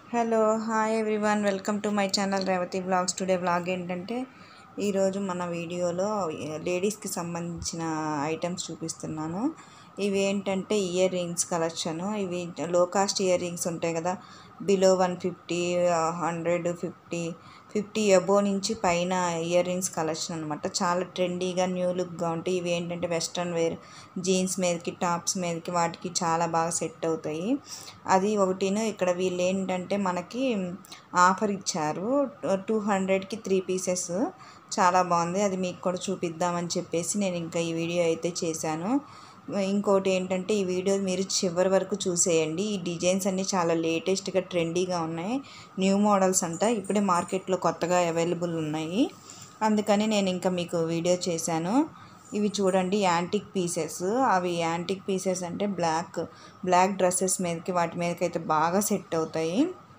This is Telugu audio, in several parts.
hello hi everyone welcome to my channel Revathi blogs today blog ఏంటంటే ఈరోజు మన వీడియోలో లేడీస్కి సంబంధించిన ఐటమ్స్ చూపిస్తున్నాను ఇవి ఏంటంటే ఇయర్ రింగ్స్ కలెక్షన్ ఇవి లో కాస్ట్ ఇయర్ రింగ్స్ ఉంటాయి కదా below one fifty hundred fifty fifty above నుంచి పైన ఇయర్ రింగ్స్ కలెక్షన్ అనమాట చాలా ట్రెండీగా న్యూ లుక్గా ఉంటాయి ఇవి ఏంటంటే వెస్ట్రన్ వేర్ జీన్స్ మీదకి టాప్స్ మీదకి వాటికి చాలా బాగా సెట్ అవుతాయి అది ఒకటిను ఇక్కడ వీళ్ళు ఏంటంటే మనకి ఆఫర్ ఇచ్చారు టూ హండ్రెడ్కి త్రీ పీసెస్ చాలా బాగుంది అది మీకు కూడా చూపిద్దామని చెప్పేసి నేను ఇంకా ఈ వీడియో అయితే చేశాను ఇంకోటి ఏంటంటే ఈ వీడియో మీరు చివరి వరకు చూసేయండి ఈ డిజైన్స్ అన్నీ చాలా లేటెస్ట్గా ట్రెండీగా ఉన్నాయి న్యూ మోడల్స్ అంట ఇప్పుడే మార్కెట్లో కొత్తగా అవైలబుల్ ఉన్నాయి అందుకని నేను ఇంకా మీకు వీడియో చేశాను ఇవి చూడండి యాంటిక్ పీసెస్ అవి యాంటిక్ పీసెస్ అంటే బ్లాక్ బ్లాక్ డ్రెస్సెస్ మీదకి వాటి మీదకి అయితే బాగా సెట్ అవుతాయి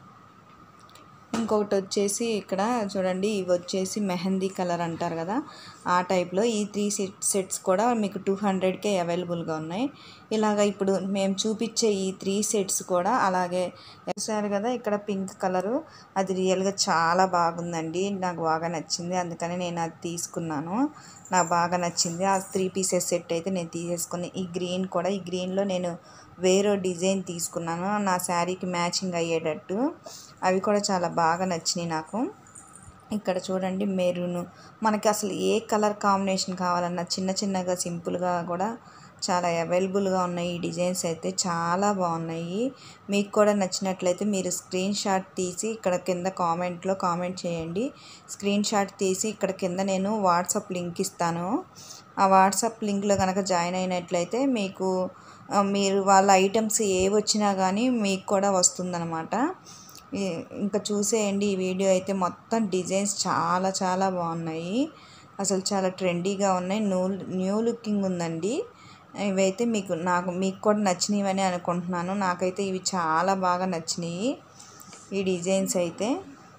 ఇంకొకటి వచ్చేసి ఇక్కడ చూడండి ఇవి వచ్చేసి మెహందీ కలర్ అంటారు కదా ఆ టైప్లో ఈ త్రీ సెట్ సెట్స్ కూడా మీకు టూ హండ్రెడ్కే అవైలబుల్గా ఉన్నాయి ఇలాగ ఇప్పుడు మేము చూపించే ఈ త్రీ సెట్స్ కూడా అలాగే చూసారు కదా ఇక్కడ పింక్ కలరు అది రియల్గా చాలా బాగుందండి నాకు బాగా నచ్చింది అందుకని నేను అది తీసుకున్నాను నాకు బాగా నచ్చింది ఆ త్రీ పీసెస్ సెట్ అయితే నేను తీసేసుకుని ఈ గ్రీన్ కూడా ఈ గ్రీన్లో నేను వేరే డిజైన్ తీసుకున్నాను నా శారీకి మ్యాచింగ్ అయ్యేటట్టు అవి కూడా చాలా బాగా నచ్చినాయి నాకు ఇక్కడ చూడండి మెరూన్ మనకి అసలు ఏ కలర్ కాంబినేషన్ కావాలన్నా చిన్న చిన్నగా సింపుల్గా కూడా చాలా అవైలబుల్గా ఉన్నాయి ఈ డిజైన్స్ అయితే చాలా బాగున్నాయి మీకు కూడా నచ్చినట్లయితే మీరు స్క్రీన్ షాట్ తీసి ఇక్కడ కింద కామెంట్లో కామెంట్ చేయండి స్క్రీన్ షాట్ తీసి ఇక్కడ కింద నేను వాట్సాప్ లింక్ ఇస్తాను ఆ వాట్సాప్ లింక్లో కనుక జాయిన్ అయినట్లయితే మీకు మీరు వాళ్ళ ఐటమ్స్ ఏ వచ్చినా కానీ మీకు కూడా వస్తుందన్నమాట ఇంకా చూసేయండి ఈ వీడియో అయితే మొత్తం డిజైన్స్ చాలా చాలా బాగున్నాయి అసలు చాలా ట్రెండీగా ఉన్నాయి న్యూ న్యూ లుకింగ్ ఉందండి ఇవైతే మీకు నాకు మీకు కూడా నచ్చినవని అనుకుంటున్నాను నాకైతే ఇవి చాలా బాగా నచ్చినాయి ఈ డిజైన్స్ అయితే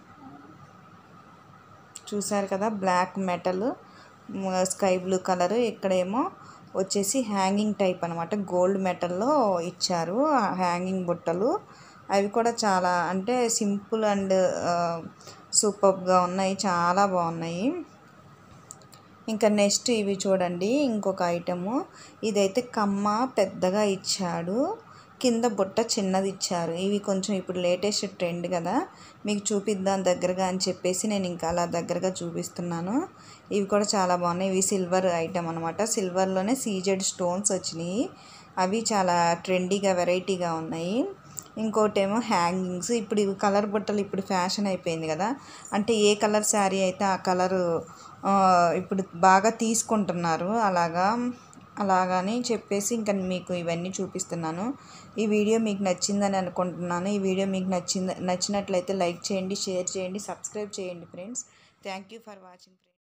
చూసారు కదా black metal sky blue colour ఇక్కడేమో వచ్చేసి హ్యాంగింగ్ టైప్ అనమాట గోల్డ్ మెటల్లో ఇచ్చారు హ్యాంగింగ్ బుట్టలు అవి కూడా చాలా అంటే సింపుల్ అండ్ సూపర్గా ఉన్నాయి చాలా బాగున్నాయి ఇంకా నెక్స్ట్ ఇవి చూడండి ఇంకొక ఐటము ఇదైతే కమ్మ పెద్దగా ఇచ్చాడు కింద బుట్ట చిన్నది ఇచ్చారు ఇవి కొంచెం ఇప్పుడు లేటెస్ట్ ట్రెండ్ కదా మీకు చూపిద్దాం దగ్గరగా అని చెప్పేసి నేను ఇంకా అలా దగ్గరగా చూపిస్తున్నాను ఇవి కూడా చాలా బాగున్నాయి ఇవి సిల్వర్ ఐటమ్ అనమాట సిల్వర్లోనే సీజెడ్ స్టోన్స్ వచ్చినాయి అవి చాలా ట్రెండీగా వెరైటీగా ఉన్నాయి ఇంకోటి ఏమో హ్యాంగింగ్స్ ఇప్పుడు ఇవి కలర్ బుట్టలు ఇప్పుడు ఫ్యాషన్ అయిపోయింది కదా అంటే ఏ కలర్ శారీ అయితే ఆ కలరు ఇప్పుడు బాగా తీసుకుంటున్నారు అలాగా అలాగని చెప్పేసి ఇంకా మీకు ఇవన్నీ చూపిస్తున్నాను ఈ వీడియో మీకు నచ్చిందని అనుకుంటున్నాను ఈ వీడియో మీకు నచ్చింది నచ్చినట్లయితే లైక్ చేయండి షేర్ చేయండి సబ్స్క్రైబ్ చేయండి friends thank you for watching